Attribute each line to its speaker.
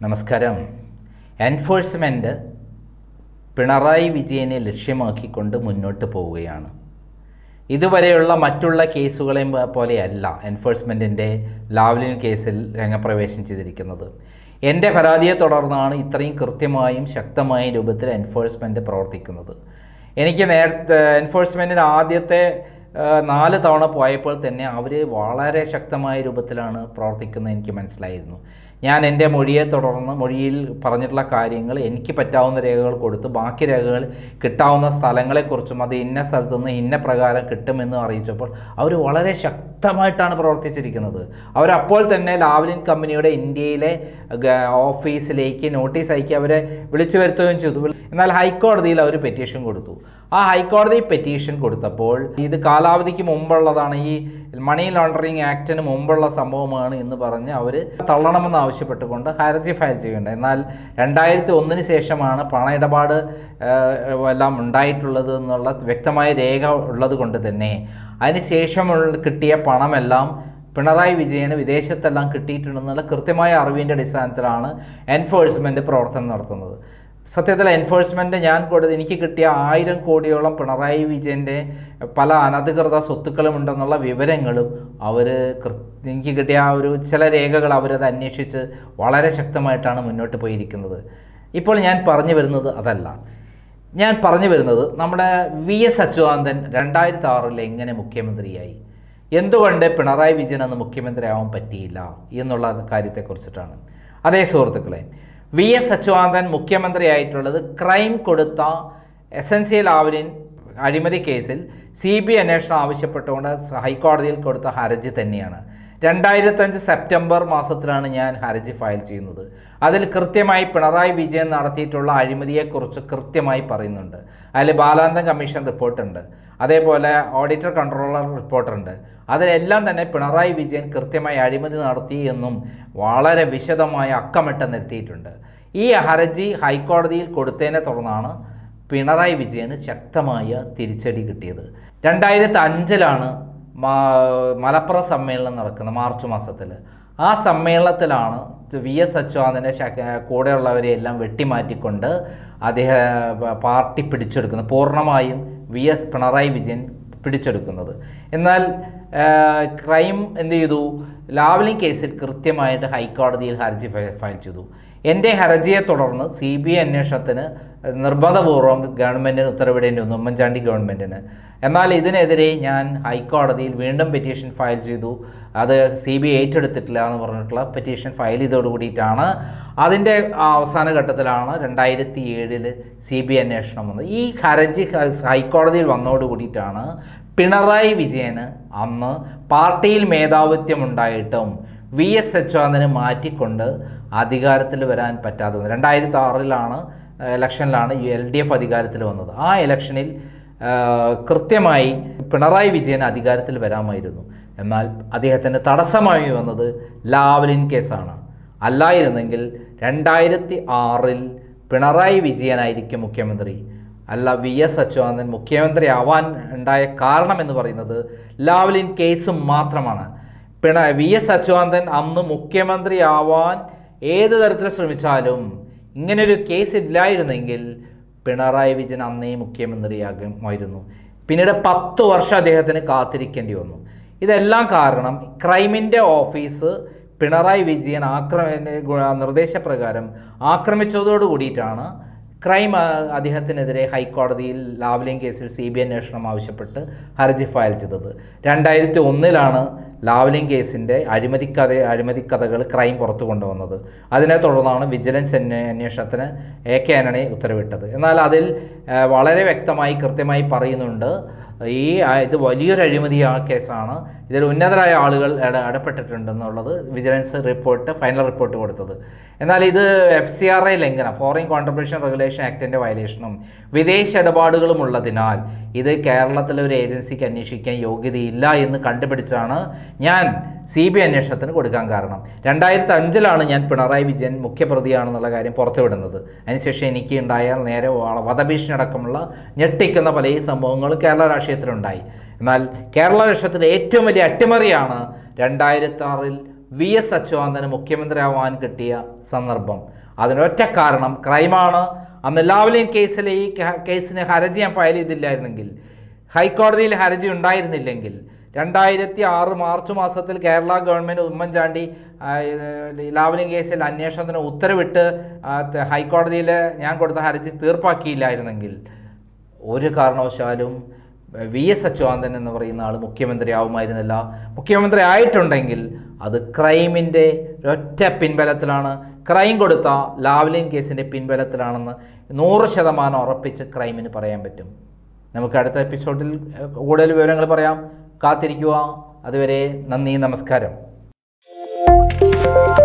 Speaker 1: നമസ്കാരം എൻഫോഴ്സ്മെൻറ്റ് പിണറായി വിജയനെ ലക്ഷ്യമാക്കിക്കൊണ്ട് മുന്നോട്ട് പോവുകയാണ് ഇതുവരെയുള്ള മറ്റുള്ള കേസുകളെയും പോലെയല്ല എൻഫോഴ്സ്മെൻറ്റിൻ്റെ ലാവ്ലിൻ കേസിൽ രംഗപ്രവേശം ചെയ്തിരിക്കുന്നത് എൻ്റെ പരാതിയെ തുടർന്നാണ് ഇത്രയും കൃത്യമായും ശക്തമായ രൂപത്തിൽ എൻഫോഴ്സ്മെൻറ്റ് പ്രവർത്തിക്കുന്നത് എനിക്ക് നേരത്തെ എൻഫോഴ്സ്മെൻറ്റിന് ആദ്യത്തെ ആ, നാല് തവണ പോയപ്പോൾ തന്നെ അവർ വളരെ ശക്തമായ രൂപത്തിലാണ് പ്രവർത്തിക്കുന്നത് എനിക്ക് മനസ്സിലായിരുന്നു ഞാൻ എൻ്റെ മൊഴിയെ തുടർന്ന് മൊഴിയിൽ പറഞ്ഞിട്ടുള്ള കാര്യങ്ങൾ എനിക്ക് പറ്റാവുന്ന രേഖകൾ കൊടുത്ത് ബാക്കി രേഖകൾ കിട്ടാവുന്ന സ്ഥലങ്ങളെക്കുറിച്ചും അത് ഇന്ന സ്ഥലത്തു നിന്ന് ഇന്ന പ്രകാരം കിട്ടുമെന്ന് അറിയിച്ചപ്പോൾ അവർ വളരെ ശക്തമായിട്ടാണ് പ്രവർത്തിച്ചിരിക്കുന്നത് അവരപ്പോൾ തന്നെ ലാവ്ലിൻ കമ്പനിയുടെ ഇന്ത്യയിലെ ഗ- ഓഫീസിലേക്ക് നോട്ടീസ് അയക്കി അവരെ വിളിച്ചു വരുത്തുകയും ചെയ്തു എന്നാൽ ഹൈക്കോടതിയിൽ അവർ പെറ്റീഷൻ കൊടുത്തു ആ ഹൈക്കോടതി പെറ്റീഷൻ കൊടുത്തപ്പോൾ ഇത് കാലാവധിക്ക് മുമ്പുള്ളതാണ് ഈ മണി ലോണ്ടറിങ് ആക്ടിന് മുമ്പുള്ള സംഭവമാണ് എന്ന് പറഞ്ഞ് അവർ തള്ളണമെന്ന് ആവശ്യപ്പെട്ടുകൊണ്ട് ഹർജി ഫയൽ ചെയ്യുന്നുണ്ട് എന്നാൽ രണ്ടായിരത്തി ഒന്നിന് ശേഷമാണ് പണ ഇടപാട് ഏഹ്, എല്ലാം ഉണ്ടായിട്ടുള്ളത് എന്നുള്ള വ്യക്തമായ രേഖ ഉള്ളത് കൊണ്ട് തന്നെ അതിനുശേഷം കിട്ടിയ പണമെല്ലാം പിണറായി വിജയന് വിദേശത്തെല്ലാം കിട്ടിയിട്ടുണ്ടെന്നുള്ള കൃത്യമായ അറിവിൻ്റെ അടിസ്ഥാനത്തിലാണ് എൻഫോഴ്സ്മെൻറ്റ് പ്രവർത്തനം നടത്തുന്നത് സത്യത്തിൽ എൻഫോഴ്സ്മെൻറ്റ് ഞാൻ കൊടുത്ത് എനിക്ക് കിട്ടിയ ആയിരം കോടിയോളം പിണറായി വിജയൻ്റെ പല അനധികൃത സ്വത്തുക്കളും ഉണ്ടെന്നുള്ള വിവരങ്ങളും അവർ എനിക്ക് കിട്ടിയ ആ ഒരു ചില രേഖകൾ അവരത് അന്വേഷിച്ച് വളരെ ശക്തമായിട്ടാണ് മുന്നോട്ട് പോയിരിക്കുന്നത് ഇപ്പോൾ ഞാൻ പറഞ്ഞു വരുന്നത് അതല്ല ഞാൻ പറഞ്ഞു വരുന്നത് നമ്മുടെ വി എസ് അച്യുതാനന്ദൻ രണ്ടായിരത്തി ആറിൽ എങ്ങനെ മുഖ്യമന്ത്രിയായി എന്തുകൊണ്ട് പിണറായി വിജയൻ അന്ന് മുഖ്യമന്ത്രിയാവാൻ പറ്റിയില്ല എന്നുള്ള കാര്യത്തെക്കുറിച്ചിട്ടാണ് അതേ സുഹൃത്തുക്കളെ വി എസ് അച്യുതാനന്ദൻ മുഖ്യമന്ത്രിയായിട്ടുള്ളത് ക്രൈം കൊടുത്ത എസൻസിയൽ ആവലിൻ അഴിമതി കേസിൽ സി ബി അന്വേഷണം ആവശ്യപ്പെട്ടുകൊണ്ട് ഹൈക്കോടതിയിൽ കൊടുത്ത ഹർജി തന്നെയാണ് രണ്ടായിരത്തഞ്ച് സെപ്റ്റംബർ മാസത്തിലാണ് ഞാൻ ഹർജി ഫയൽ ചെയ്യുന്നത് അതിൽ കൃത്യമായി പിണറായി വിജയൻ നടത്തിയിട്ടുള്ള അഴിമതിയെക്കുറിച്ച് കൃത്യമായി പറയുന്നുണ്ട് അതിൽ ബാലാനന്ദ കമ്മീഷൻ റിപ്പോർട്ടുണ്ട് അതേപോലെ ഓഡിറ്റർ കൺട്രോളർ റിപ്പോർട്ടുണ്ട് അതിലെല്ലാം തന്നെ പിണറായി വിജയൻ കൃത്യമായി അഴിമതി നടത്തി എന്നും വളരെ വിശദമായ അക്കമിട്ട് നിർത്തിയിട്ടുണ്ട് ഈ ഹർജി ഹൈക്കോടതിയിൽ കൊടുത്തതിനെ തുടർന്നാണ് പിണറായി വിജയന് ശക്തമായ തിരിച്ചടി കിട്ടിയത് രണ്ടായിരത്തി അഞ്ചിലാണ് മലപ്പുറം സമ്മേളനം നടക്കുന്നത് മാർച്ച് മാസത്തിൽ ആ സമ്മേളനത്തിലാണ് വി എസ് അച്യുതാനന്ദൻ്റെ ശക- കൂടെയുള്ളവരെ എല്ലാം വെട്ടിമാറ്റിക്കൊണ്ട് അദ്ദേഹം പാർട്ടി പിടിച്ചെടുക്കുന്നത് പൂർണ്ണമായും വി എസ് പിണറായി വിജയൻ പിടിച്ചെടുക്കുന്നത് എന്നാൽ ആ, ക്രൈം എന്ത് ചെയ്തു ലാവ്ലിൻ കേസിൽ കൃത്യമായിട്ട് ഹൈക്കോടതിയിൽ ഹർജി ഫയ- ഫയൽ ചെയ്തു എൻ്റെ ഹർജിയെ തുടർന്ന് സി ബി ഐ അന്വേഷണത്തിന് നിർബന്ധപൂർവ്വം ഗവൺമെൻറ്റിന് ഉത്തരവിടേണ്ടി വന്നു ഉമ്മൻചാണ്ടി ഗവൺമെൻറ്റിന് എന്നാൽ ഇതിനെതിരെ ഞാൻ ഹൈക്കോടതിയിൽ വീണ്ടും പെറ്റീഷൻ ഫയൽ ചെയ്തു അത് സി ബി ഐ ഏറ്റെടുത്തിട്ടില്ല എന്ന് പറഞ്ഞിട്ടുള്ള പെറ്റീഷൻ ഫയൽ ചെയ്തോട് കൂടിയിട്ടാണ് അതിൻ്റെ അവസാന ഘട്ടത്തിലാണ് രണ്ടായിരത്തി ഏഴിൽ സി ബി ഐ അന്വേഷണം വന്നത് ഈ ഹർജി ഹ- ഹൈക്കോടതിയിൽ വന്നതോട് കൂടിയിട്ടാണ് പിണറായി വിജയന് അന്ന് പാർട്ടിയിൽ മേധാവിത്വം ഉണ്ടായിട്ടും വി എസ് അച്യുതാനന്ദനെ മാറ്റിക്കൊണ്ട് അധികാരത്തിൽ വരാൻ പറ്റാതെ വന്നത് രണ്ടായിരത്തി ആറിലാണ് ഇലക്ഷനിലാണ് എൽ ഡി എഫ് അധികാരത്തിൽ വന്നത് ആ ഇലക്ഷനിൽ ആ, കൃത്യമായി പിണറായി വിജയൻ അധികാരത്തിൽ വരാമായിരുന്നു എന്നാൽ അദ്ദേഹത്തിന് തടസ്സമായി വന്നത് ലാവലിൻ കേസാണ് അല്ലായിരുന്നെങ്കിൽ രണ്ടായിരത്തി ആറിൽ പിണറായി വിജയനായിരിക്കും മുഖ്യമന്ത്രി അല്ല വി എസ് അച്യുതാനന്ദൻ മുഖ്യമന്ത്രി ആവാൻ ഉണ്ടായ കാരണം എന്ന് പറയുന്നത് ലാവ്ലിൻ കേസും മാത്രമാണ് പിണ വി എസ് അച്യുതാനന്ദൻ അന്ന് മുഖ്യമന്ത്രി ആവാൻ ഏത് തരത്തിൽ ശ്രമിച്ചാലും ഇങ്ങനൊരു കേസ് ഇല്ലായിരുന്നെങ്കിൽ പിണറായി വിജയൻ അന്നേ മുഖ്യമന്ത്രിയാകുമായിരുന്നു പിന്നീട് പത്ത് വർഷം അദ്ദേഹത്തിന് കാത്തിരിക്കേണ്ടി വന്നു ഇതെല്ലാം കാരണം ക്രൈമിൻ്റെ ഓഫീസ് പിണറായി വിജയൻ ആക്രമ നിർദ്ദേശപ്രകാരം ആക്രമിച്ചതോട് കൂടിയിട്ടാണ് ക്രൈം ആ, അദ്ദേഹത്തിനെതിരെ ഹൈക്കോടതിയിൽ ലാവ്ലിൻ കേസിൽ സി ബി അന്വേഷണം ആവശ്യപ്പെട്ട് ഹർജി ഫയൽ ചെയ്തത് രണ്ടായിരത്തി ഒന്നിലാണ് ലാവ്ലിൻ കേസിൻ്റെ അഴിമതിക്കഥ അഴിമതിക്കഥകൾ ക്രൈം പുറത്തു കൊണ്ടുവന്നത് അതിനെ തുടർന്നാണ് വിജിലൻസ് അന്വേ- അന്വേഷണത്തിന് എ കെ ആന്റണി ഉത്തരവിട്ടത് എന്നാൽ അതിൽ ആ, വളരെ വ്യക്തമായി കൃത്യമായി പറയുന്നുണ്ട് ഈ ആ, ഇത് വലിയൊരു അഴിമതി ആ കേസാണ് ഇതിൽ ഉന്നതരായ ആളുകൾ ഇട ഇടപെട്ടിട്ടുണ്ടെന്നുള്ളത് വിജിലൻസ് റിപ്പോർട്ട് ഫൈനൽ റിപ്പോർട്ട് കൊടുത്തത് എന്നാൽ ഇത് എഫ് സി ആർ ഐ ലംഘനം ഫോറിൻ കോൺട്രിബ്യൂഷൻ റെഗുലേഷൻ ആക്ടിൻ്റെ വയലേഷനും വിദേശ ഇടപാടുകളും ഉള്ളതിനാൽ ഇത് കേരളത്തിലെ ഒരു ഏജൻസിക്ക് അന്വേഷിക്കാൻ യോഗ്യതയില്ല എന്ന് കണ്ടുപിടിച്ചാണ് ഞാൻ സി ബി അന്വേഷണത്തിന് കൊടുക്കാൻ കാരണം രണ്ടായിരത്തി അഞ്ചിലാണ് ഞാൻ പിണറായി വിജയൻ മുഖ്യപ്രതിയാണെന്നുള്ള കാര്യം പുറത്തുവിടുന്നത് അതിനുശേഷം എനിക്ക് ഉണ്ടായ നേരെ വ- വധഭീഷണി അടക്കമുള്ള ഞെട്ടിക്കുന്ന പല ഈ സംഭവങ്ങളും കേരള രാഷ്ട്രീയത്തിലുണ്ടായി എന്നാൽ കേരള രാഷ്ട്രീയത്തിലെ ഏറ്റവും വലിയ അട്ടിമറിയാണ് രണ്ടായിരത്തി ആറിൽ വി എസ് അച്യുതാനന്ദന് മുഖ്യമന്ത്രിയാവാൻ കിട്ടിയ സന്ദർഭം അതിനൊറ്റ കാരണം ക്രൈമാണ് അന്ന് ലാവ്ലിൻ കേസിലെ ഈ ക- കേസിന് ഹർജി ഞാൻ ഫയൽ ചെയ്തില്ലായിരുന്നെങ്കിൽ ഹൈക്കോടതിയിൽ ഹർജി ഉണ്ടായിരുന്നില്ലെങ്കിൽ രണ്ടായിരത്തി ആറ് മാർച്ച് മാസത്തിൽ കേരള ഗവൺമെൻറ് ഉമ്മൻചാണ്ടി ആ, ഈ ലാവ്ലിൻ കേസിൽ അന്വേഷണത്തിന് ഉത്തരവിട്ട് ആ, ത- ഹൈക്കോടതിയിൽ ഞാൻ കൊടുത്ത ഹർജി തീർപ്പാക്കിയില്ലായിരുന്നെങ്കിൽ ഒരു കാരണവശാലും വി എസ് അച്യുതാനന്ദൻ എന്ന് പറയുന്ന ആൾ മുഖ്യമന്ത്രി ആവുമായിരുന്നില്ല മുഖ്യമന്ത്രി ആയിട്ടുണ്ടെങ്കിൽ അത് ക്രൈമിൻ്റെ ഒറ്റ പിൻബലത്തിലാണ് ക്രൈം കൊടുത്ത ലാവ്ലിൻ കേസിൻ്റെ പിൻബലത്തിലാണെന്ന് നൂറ് ശതമാനം ഉറപ്പിച്ച് ക്രൈമിന് പറയാൻ പറ്റും നമുക്ക് അടുത്ത എപ്പിസോഡിൽ ഏഹ്, കൂടുതൽ വിവരങ്ങൾ പറയാം കാത്തിരിക്കുക അതുവരെ നന്ദി നമസ്കാരം